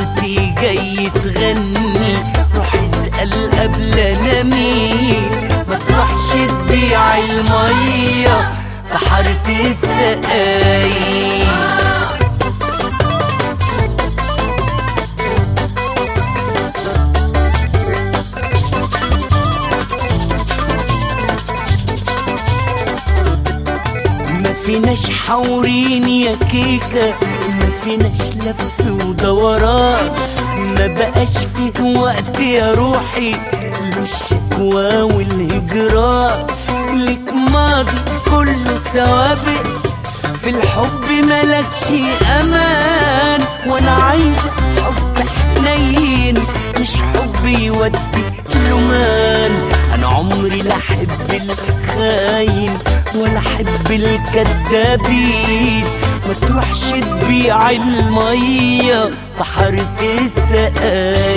قلبي جاي تغني روح اسأل قبل انا مين ما تروحش تبيع المية في حارة السقايين ما فيناش حورين يا كيكة ما فيناش لف ودوران ما بقاش فيه وقت يا روحي للشكوى والهجران لك ماضي كله سوابق في الحب ملكش امان وانا عايزة حب حنين مش حب يودي لمان انا عمري لا احب الخاين ولا احب الكدابين ما تروحش تبيع المية في حارة السقايين